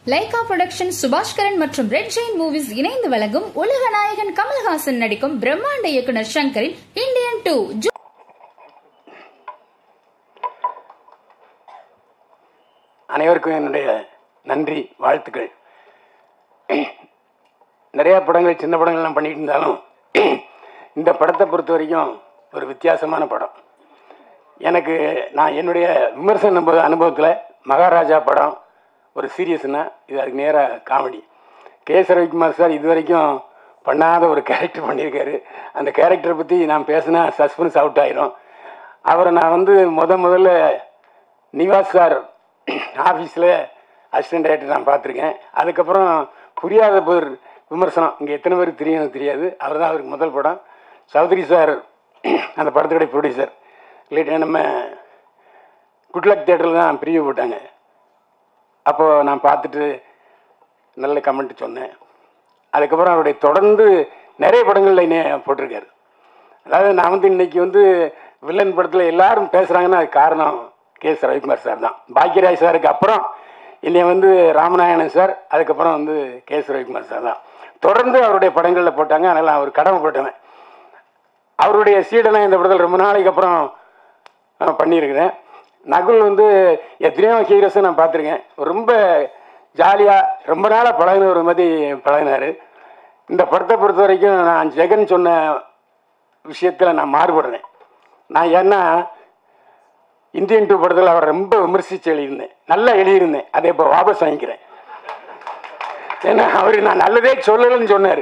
Lyca production Subaskaran மற்றும் red Jain movies இணைந்து வழங்கும் உலக நாயகன் கமல்ஹாசன் நடிக்கும் பிரம்மாண்ட இயக்குனர் சங்கரின் இந்தியன் டூ அனைவருக்கும் என்னுடைய நன்றி வாழ்த்துக்கள் நிறையா படங்கள் சின்ன படங்கள்லாம் பண்ணிட்டு இருந்தாலும் இந்த படத்தை பொறுத்த வரைக்கும் ஒரு வித்தியாசமான படம் எனக்கு நான் என்னுடைய விமர்சன அனுபவ அனுபவத்தில் மகாராஜா படம் ஒரு சீரியஸ்னா இது அதுக்கு நேராக comedy K S Ravikumar sir இது வரைக்கும் பண்ணாத ஒரு கேரக்டர் பண்ணியிருக்காரு அந்த கேரக்டரை பற்றி நான் பேசினா சஸ்பென்ஸ் அவுட் ஆயிரும் அவரை நான் வந்து முத முதல்ல நிவாஸ் சார் ஆஃபீஸில் அசிஸ்டன்ட் டைரக்டர் நான் பார்த்துருக்கேன் அதுக்கப்புறம் புரியாத பேர் விமர்சனம் இங்கே எத்தனை பேருக்கு தெரியும் எனக்கு தெரியாது அவர் தான் அவருக்கு முதல் படம் சௌத்ரி சார் அந்த படத்துடைய ப்ரொடியூசர் இல்லைட்டு நம்ம குட்லக் தேட்டரில் தான் பிரிவு போட்டாங்க அப்போது நான் பார்த்துட்டு நல்ல கமெண்ட் சொன்னேன் அதுக்கப்புறம் அவருடைய தொடர்ந்து நிறைய படங்களில் என்னை போட்டிருக்காரு அதாவது நான் வந்து இன்னைக்கு வந்து வில்லன் படத்தில் எல்லாரும் பேசுகிறாங்கன்னா அது காரணம் கே எஸ் ரவிக்குமார் சார் தான் பாக்யராஜ் சாருக்கு அப்புறம் என்னை வந்து ராமநாயணன் சார் அதுக்கப்புறம் வந்து கே எஸ் ரவிக்குமார் சார் தான் தொடர்ந்து அவருடைய படங்களில் போட்டாங்க அதனால் அவர் கடமைப்பட்டவன் அவருடைய சீடனை இந்த படத்தில் ரொம்ப நாளைக்கு அப்புறம் அஹ், பண்ணியிருக்கிறேன் நகுல் வந்து எத்தனையோ ஹீரோஸை நான் பார்த்துருக்கேன் ரொம்ப ஜாலியாக ரொம்ப நாளாக பழகின ஒரு மாதிரி பழகினார் இந்த படத்தை பொறுத்த வரைக்கும் நான் ஜெகன் சொன்ன விஷயத்தில் நான் மாறுபடுறேன் நான் ஏன்னா இந்தியன் டூ படத்தில் அவரை ரொம்ப விமர்சித்து எழுதியிருந்தேன் நல்லா எழுதியிருந்தேன் அதை இப்போ வாபஸ் வாங்கிக்கிறேன் ஏன்னா அவர் நான் நல்லதே சொல்லலைன்னு சொன்னார்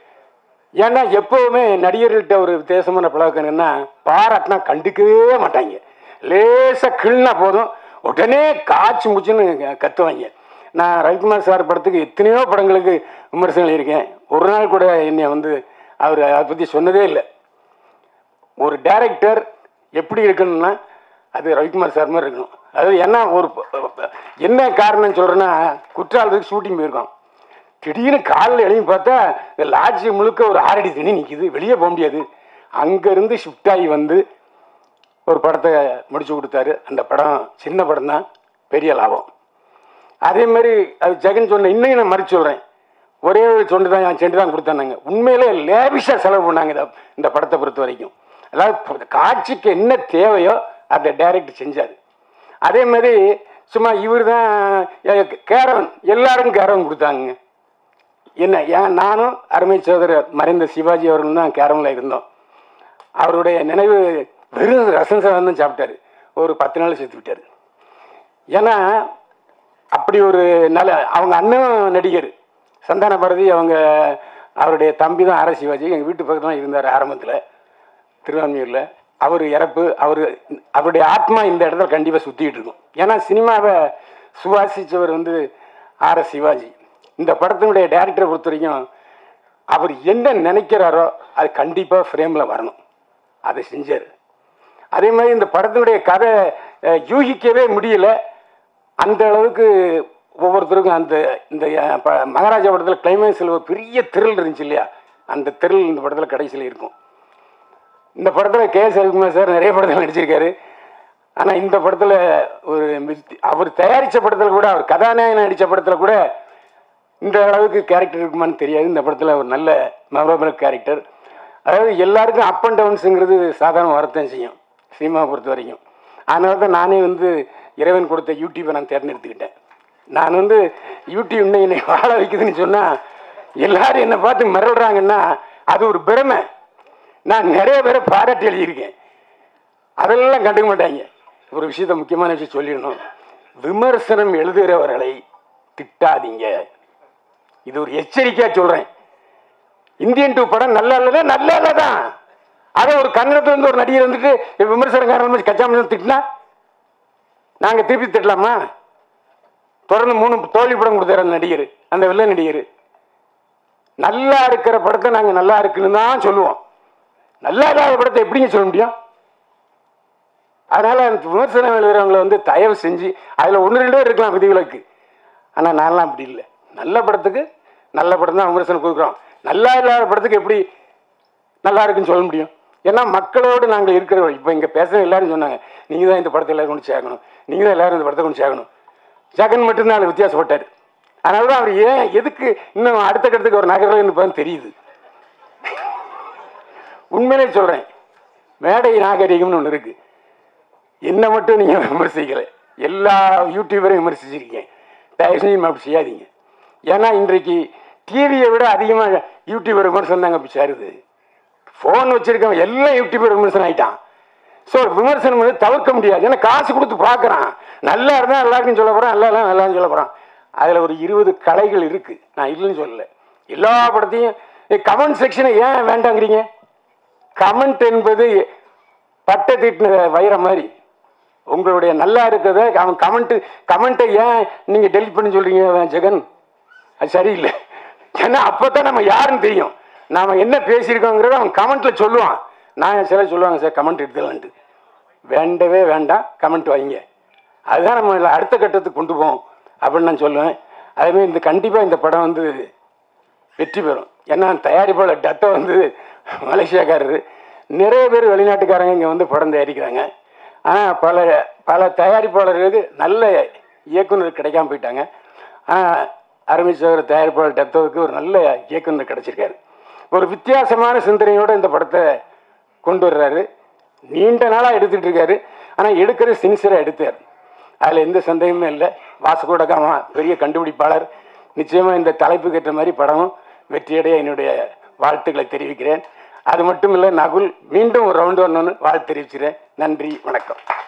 ஏன்னா எப்போவுமே நடிகர்கள்ட்ட ஒரு வித்தியாசமான பழக்கம் என்னன்னா பாராட்டினா கண்டுக்கவே மாட்டாங்க லேசாக கிள்னா போதும் உடனே காய்ச்சி முச்சுன்னு க- கத்துவாங்க நான் ரவிக்குமார் சார் படத்துக்கு எத்தனையோ படங்களுக்கு விமர்சனம் எழுதியிருக்கேன் ஒரு நாள் கூட என்னை வந்து அவர் அதை பற்றி சொன்னதே இல்லை ஒரு டைரக்டர் எப்படி இருக்கணும்னா அது ரவிக்குமார் சார் மாதிரி இருக்கணும் அதாவது என்ன ஒரு ப- ப- என்ன காரணம் சொல்கிறேன்னா குற்றாலத்துக்கு ஷூட்டிங் போயிருக்கோம் திடீர்னு காலில் எழுதி பார்த்தா இந்த லாட்ஜ் முழுக்க ஒரு ஆறடி தண்ணி நிற்கிது வெளியே போக முடியாது அங்கேருந்து ஷிஃப்ட் ஆகி வந்து ஒரு படத்தை முடிச்சு கொடுத்தாரு அந்த படம் சின்ன படம் தான் பெரிய லாபம் அதே மாதிரி அது ஜெகன் சொன்ன இன்னும் நான் மறுச்சு சொல்கிறேன் ஒரே ஒரு சொண்டு தான் என் செண்டு தான் கொடுத்தாங்க உண்மையிலே லேவிஷாக செலவு பண்ணாங்க இந்த இந்த படத்தை பொறுத்த வரைக்கும் அதாவது ப- காட்சிக்கு என்ன தேவையோ அதை டைரக்ட் செஞ்சார் அதே மாதிரி சும்மா இவர் தான் கேரவன் எல்லாரும் கேரவன் கொடுத்தாங்க என்ன ஏன் நானும் அருமை சோதரர் மறைந்த சிவாஜி அவர்களும் தான் கேரமில் இருந்தோம் அவருடைய நினைவு வெறும் ரசம் சாதம் தான் சாப்பிட்டாரு ஒரு பத்து நாள் செத்து விட்டார் ஏன்னா அப்படி ஒரு நல்ல அவங்க அண்ணன் நடிகர் சந்தான பாரதி அவங்க அவருடைய தம்பி தான் ஆர சிவாஜி எங்கள் வீட்டு பக்கத்துல தான் இருந்தார் ஆரம்பத்தில் திருவான்மையூரில் அவர் இறப்பு அவர் அவருடைய ஆத்மா இந்த இடத்துல கண்டிப்பாக சுற்றிக்கிட்டு இருக்கும் ஏன்னா சினிமாவை சுவாசித்தவர் வந்து ஆர் எஸ் சிவாஜி இந்த படத்தினுடைய டேரக்டரை பொறுத்த வரைக்கும் அவர் என்ன நினைக்கிறாரோ அது கண்டிப்பாக ஃப்ரேமில் வரணும் அதை செஞ்சார் அதே மாதிரி இந்த படத்தினுடைய கதை அஹ், யூகிக்கவே முடியல அந்த அளவுக்கு ஒவ்வொருத்தருக்கும் அந்த இந்த அஹ், ப- மகாராஜா படத்தில் கிளைமேக்ஸில் ஒரு பெரிய திரில் இருந்துச்சு இல்லையா அந்த திரில் இந்த படத்தில் கடைசியில் இருக்கும் இந்த படத்தில் கே எஸ் ரவிக்குமார் சார் நிறைய படத்தில் நடிச்சிருக்காரு ஆனால் இந்த படத்தில் ஒரு மிஸ்தி- அவர் தயாரித்த படத்தில் கூட அவர் கதாநாயகன் நடித்த படத்தில் கூட இந்த அளவுக்கு கேரக்டர் இருக்குமான்னு தெரியாது இந்த படத்தில் ஒரு நல்ல மெமரபிள் கேரக்டர் அதாவது எல்லாருக்கும் அப் அண்ட் டவுன்ஸுங்கிறது சாதாரண வரத்தான் செய்யும் சினிமாவை பொறுத்த வரைக்கும் அதனால தான் நானே வந்து இறைவன் கொடுத்த யூடியூப்பை நான் தேர்ந்தெடுத்துக்கிட்டேன் நான் வந்து யூடியூப் இன்னும் என்னை வாழ வைக்குதுன்னு சொன்னால் எல்லாரும் என்னை பார்த்து மிரள்றாங்கன்னா அது ஒரு பெருமை நான் நிறைய பேரை பாராட்டி எழுதியிருக்கேன் அதெல்லாம் கண்டுக்க மாட்டாங்க ஒரு விஷயத்த முக்கியமான விஷயம் சொல்லிடணும் விமர்சனம் எழுதுகிறவர்களை திட்டாதீங்க இது ஒரு எச்சரிக்கையா சொல்றேன் இந்தியன் டூ படம் நல்லா இல்லைன்னா நல்லா இல்லை தான் அதை ஒரு கன்னடத்துல இருந்து ஒரு நடிகர் வந்துட்டு விமர்சனக்காரன் கச்சாம திட்டினா நாங்க திருப்பி திட்டலாமா தொடர்ந்து மூணு தோல்வி படம் கொடுத்தாரு அந்த நடிகர் அந்த வில்ல நடிகர் நல்லா இருக்கிற படத்தை நாங்க நல்லா இருக்குன்னு தான் சொல்லுவோம் நல்லா இல்லாத படத்தை எப்படிங்க சொல்ல முடியும் அதனால அந்த விமர்சனம் எழுதுறவங்களை வந்து தயவு செஞ்சு அதுல ஒன்று ரெண்டு பேர் இருக்கலாம் விதிவிலக்கு ஆனா நான்லாம் அப்படி இல்லை நல்ல படத்துக்கு நல்ல படம் தான் விமர்சனம் கொடுக்குறோம் நல்லா இல்லாத படத்துக்கு எப்படி நல்லா இருக்குன்னு சொல்ல முடியும் ஏன்னா மக்களோடு நாங்கள் இருக்கிறோம் இப்போ இங்கே பேசுகிற எல்லாரும் சொன்னாங்க நீங்கள் தான் இந்த படத்தை எல்லாரும் கொண்டு சேர்க்கணும் நீங்கள் தான் எல்லாரும் இந்த படத்தை கொண்டு சேர்க்கணும் ஜெகன் மட்டும்தான் அதில் வித்தியாசப்பட்டார் அதனால தான் அவர் ஏன் எதுக்கு இன்னும் அடுத்த கட்டத்துக்கு ஒரு நகரில் இருப்பான்னு தெரியுது உண்மையிலே சொல்கிறேன் மேடை நாகரிகம்னு ஒன்று இருக்குது என்ன மட்டும் நீங்கள் விமர்சிக்கலை எல்லா யூடியூபரையும் விமர்சிச்சிருக்கீங்க தயவு செஞ்சு அப்படி செய்யாதீங்க ஏன்னா இன்றைக்கு டிவியை விட அதிகமாக யூடியூபர் விமர்சனம் தாங்க இப்போ சேருது ஃபோன் வச்சிருக்கவன் எல்லாம் யூடியூபர் விமர்சனம் ஆயிட்டான் ஸோ விமர்சனம் வந்து தவிர்க்க முடியாது ஏன்னா காசு கொடுத்து பார்க்குறான் நல்லா இருந்தால் எல்லாருக்கும் சொல்ல போகிறான் நல்லா இல்லை நல்லான்னு சொல்ல போகிறான் அதில் ஒரு இருபது கலைகள் இருக்குது நான் இல்லைன்னு சொல்லலை எல்லா படத்தையும் கமெண்ட் செக்ஷனை ஏன் வேண்டாங்கிறீங்க கமெண்ட் என்பது பட்டை தீட்டின வைரம் மாதிரி உங்களுடைய நல்லா இருக்கிறத அவன் கமெண்ட் கமெண்ட்டை ஏன் நீங்கள் டெலிட் பண்ணி சொல்கிறீங்க ஜெகன் அது சரியில்லை ஏன்னா அப்போ தான் நம்ம யாருன்னு தெரியும் நாம் என்ன பேசியிருக்கோங்கிறத அவன் கமெண்ட்டில் சொல்லுவான் நான் சில சொல்லுவாங்க சார் கமெண்ட் எடுத்துலான்ட்டு வேண்டவே வேண்டாம் கமெண்ட் வைங்க அதுதான் நம்ம இதுல அடுத்த கட்டத்துக்கு கொண்டு போவோம் அப்படின்னு நான் சொல்லுவேன் அதேமாதிரி இந்த கண்டிப்பாக இந்த படம் வந்து வெற்றி பெறும் ஏன்னா தயாரிப்பாளர் டட்டை வந்து மலேசியாக்காரரு நிறைய பேர் வெளிநாட்டுக்காரங்க இங்கே வந்து படம் தயாரிக்கிறாங்க ஆனால் பல பல தயாரிப்பாளர்களுக்கு நல்ல இயக்குனர் கிடைக்காம போயிட்டாங்க ஆனால் அருமை சோதர தயாரிப்பாளர் டத்தோவுக்கு ஒரு நல்ல இயக்குனர் கிடைச்சிருக்காரு ஒரு வித்தியாசமான சிந்தனையோடு இந்த படத்தை கொண்டு வர்றாரு நீண்ட நாளாக எடுத்துட்டு இருக்காரு ஆனால் எடுக்கிறது சின்சியராக எடுத்தார் அதில் எந்த சந்தேகமே இல்லை வாசகோடகாமா பெரிய கண்டுபிடிப்பாளர் நிச்சயமாக இந்த தலைப்புக்கு ஏற்ற மாதிரி படமும் வெற்றியடைய என்னுடைய வாழ்த்துக்களை தெரிவிக்கிறேன் அது மட்டும் இல்லை நகுல் மீண்டும் ஒரு ரவுண்டு வரணும்னு வாழ்த்து தெரிவிக்கிறேன் நன்றி வணக்கம்